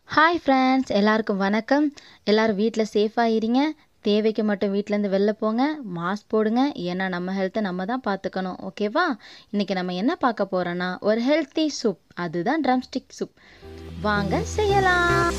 hi friends எல்லாருக்கும் வணக்கம் எல்லோரும் வீட்டில் சேஃபாக இருங்க தேவைக்கு மட்டும் வீட்டிலேருந்து வெளில போங்க மாஸ்க் போடுங்க ஏன்னா நம்ம ஹெல்த்தை நம்ம தான் பார்த்துக்கணும் ஓகேவா இன்றைக்கி நம்ம என்ன பார்க்க போகிறோன்னா ஒரு ஹெல்த்தி சூப் அதுதான் ட்ரம்ஸ்டிக் சூப் வாங்க செய்யலாம்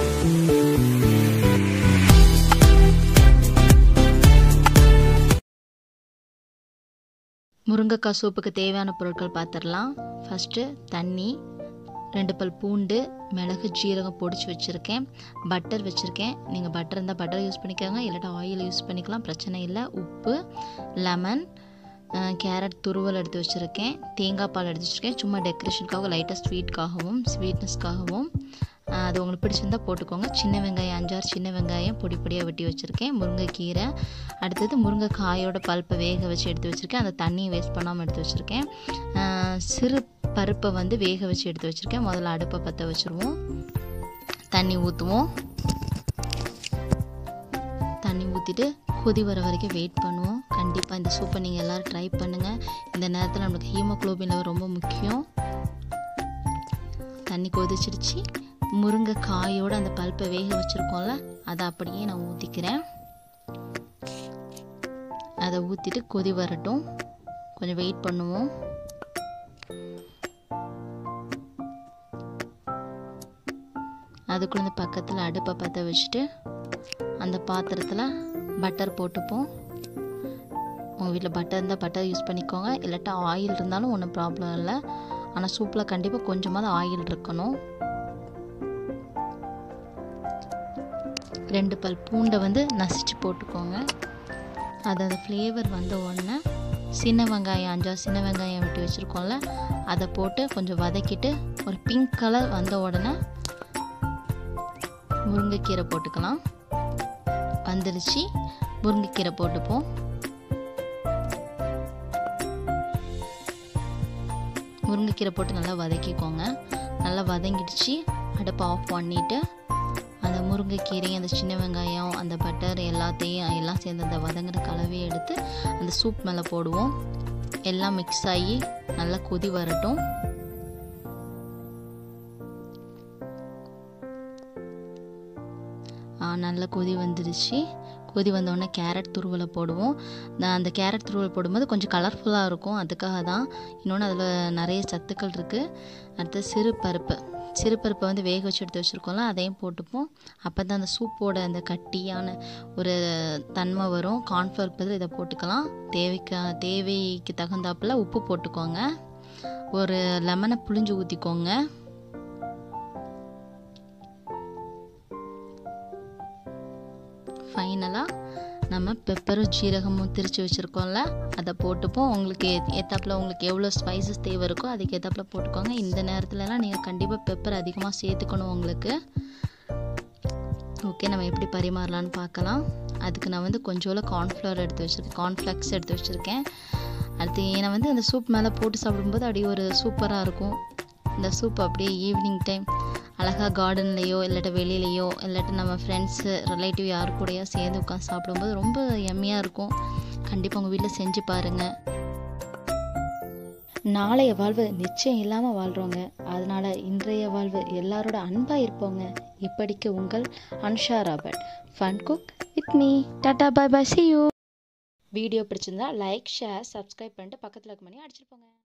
முருங்கைக்காய் சூப்புக்கு தேவையான பொருட்கள் பார்த்துடலாம் ஃபஸ்ட்டு தண்ணி ரெண்டு பல் பூண்டு மிளகு ஜீரகம் பொடிச்சு வச்சுருக்கேன் பட்டர் வச்சுருக்கேன் நீங்கள் பட்டர் இருந்தால் பட்டர் யூஸ் பண்ணிக்கோங்க இல்லாட்டா ஆயில் யூஸ் பண்ணிக்கலாம் பிரச்சனை இல்லை உப்பு லெமன் கேரட் துருவல் எடுத்து வச்சுருக்கேன் தேங்காய் பால் எடுத்து வச்சுருக்கேன் சும்மா டெக்கரேஷனுக்காக லைட்டாக ஸ்வீட்காகவும் ஸ்வீட்னஸ்க்காகவும் அது உங்களுக்கு பிடிச்சிருந்தால் போட்டுக்கோங்க சின்ன வெங்காயம் அஞ்சாறு சின்ன வெங்காயம் பொடி பொடியாக வெட்டி வச்சுருக்கேன் முருங்கைக்கீரை அடுத்தது முருங்கைக்காயோட பல்ப்பை வேக வச்சு எடுத்து வச்சுருக்கேன் அந்த தண்ணியை வேஸ்ட் பண்ணாமல் எடுத்து வச்சுருக்கேன் சிறு பருப்பை வந்து வேக வச்சு எடுத்து வச்சுருக்கேன் முதல்ல அடுப்பை பற்ற வச்சுருவோம் தண்ணி ஊற்றுவோம் தண்ணி ஊற்றிட்டு கொதி வர வரைக்கும் வெயிட் பண்ணுவோம் கண்டிப்பாக இந்த சூப்பை நீங்கள் எல்லோரும் ட்ரை பண்ணுங்கள் இந்த நேரத்தில் நம்மளுக்கு ஹீமோக்ளோபின் லெவல் ரொம்ப முக்கியம் தண்ணி கொதிச்சிடுச்சு முருங்கை காயோடு அந்த பல்ப்பை வேக வச்சுருக்கோம்ல அதை அப்படியே நான் ஊற்றிக்கிறேன் அதை ஊற்றிட்டு கொதி வரட்டும் கொஞ்சம் வெயிட் பண்ணுவோம் அதுக்குள்ள பக்கத்தில் அடுப்பை பற்ற வச்சுட்டு அந்த பாத்திரத்தில் பட்டர் போட்டுப்போம் உங்கள் வீட்டில் பட்டர் இருந்தால் பட்டர் யூஸ் பண்ணிக்கோங்க இல்லாட்டா ஆயில் இருந்தாலும் ஒன்றும் ப்ராப்ளம் இல்லை ஆனால் சூப்பில் கண்டிப்பாக கொஞ்சமாவது ஆயில் இருக்கணும் ரெண்டு பல் பூண்டை வந்து நசிச்சு போட்டுக்கோங்க அது அந்த ஃப்ளேவர் வந்த உடனே சின்ன வெங்காயம் அஞ்சாறு சின்ன வெங்காயம் வெட்டி வச்சுருக்கோம்ல அதை போட்டு கொஞ்சம் வதக்கிட்டு ஒரு பிங்க் கலர் வந்த உடனே முருங்கைக்கீரை போட்டுக்கலாம் வந்துடுச்சு முருங்கைக்கீரை போட்டுப்போம் முருங்கைக்கீரை போட்டு நல்லா வதக்கிக்கோங்க நல்லா வதங்கிடுச்சு அடுப்பை ஆஃப் பண்ணிவிட்டு அந்த முருங்கைக்கீரையும் அந்த சின்ன வெங்காயம் அந்த பட்டர் எல்லாத்தையும் எல்லாம் சேர்ந்து அந்த வதங்குற கலவையை எடுத்து அந்த சூப் மேலே போடுவோம் எல்லாம் மிக்ஸ் ஆகி நல்லா கொதி வரட்டும் நல்லா கொதி வந்துடுச்சு கொதி வந்தோடனே கேரட் துருவலை போடுவோம் நான் அந்த கேரட் துருவல் போடும்போது கொஞ்சம் கலர்ஃபுல்லாக இருக்கும் அதுக்காக தான் இன்னொன்று அதில் நிறைய சத்துக்கள் இருக்குது அடுத்து சிறு பருப்பு சிறு பருப்பை வந்து வேக வச்சு எடுத்து வச்சுருக்கோம்ல அதையும் போட்டுப்போம் அப்போ தான் அந்த சூப்போட அந்த கட்டியான ஒரு தன்மை வரும் கார்ன்ஃப்ளவர் பதில் இதை போட்டுக்கலாம் தேவைக்கு தேவைக்கு தகுந்தாப்பில் உப்பு போட்டுக்கோங்க ஒரு லெமனை புளிஞ்சு ஊற்றிக்கோங்க ஃபைனலாக நம்ம பெப்பரும் ஜீரகமும் திரித்து வச்சுருக்கோம்ல அதை போட்டுப்போம் உங்களுக்கு ஏத்தாப்பில் உங்களுக்கு எவ்வளோ ஸ்பைசஸ் தேவை இருக்கோ அதுக்கு ஏத்தாப்பில் போட்டுக்கோங்க இந்த நேரத்துலலாம் நீங்கள் கண்டிப்பாக பெப்பர் அதிகமாக சேர்த்துக்கணும் உங்களுக்கு ஓகே நம்ம எப்படி பரிமாறலான்னு பார்க்கலாம் அதுக்கு நான் வந்து கொஞ்சோல கார்ன்ஃப்ளவர் எடுத்து வச்சுருக்கேன் கார்ன்ஃப்ளெக்ஸ் எடுத்து வச்சுருக்கேன் அடுத்து ஏன்னா வந்து அந்த சூப் மேலே போட்டு சாப்பிடும்போது அப்படியே ஒரு சூப்பராக இருக்கும் இந்த சூப் அப்படியே ஈவினிங் டைம் அழகாக கார்டன்லேயோ இல்லாட்ட வெளியிலையோ இல்லாட்ட நம்ம ஃப்ரெண்ட்ஸு ரிலேட்டிவ் யார் கூடயோ சேர்ந்து உட்காந்து சாப்பிடும்போது ரொம்ப எம்மியாக இருக்கும் கண்டிப்பாக உங்கள் வீட்டில் செஞ்சு பாருங்கள் நாளைய வாழ்வு நிச்சயம் இல்லாமல் வாழ்கிறோங்க அதனால் இன்றைய வாழ்வு எல்லாரோட அன்பாக இருப்போங்க இப்படிக்கு உங்கள் Ansha Robert fun cook with me tata bye bye see you video பிடிச்சிருந்தா லைக் ஷேர் சப்ஸ்கிரைப் பண்ணிட்டு பக்கத்தில் இருக்க மணி அடிச்சிருப்போங்க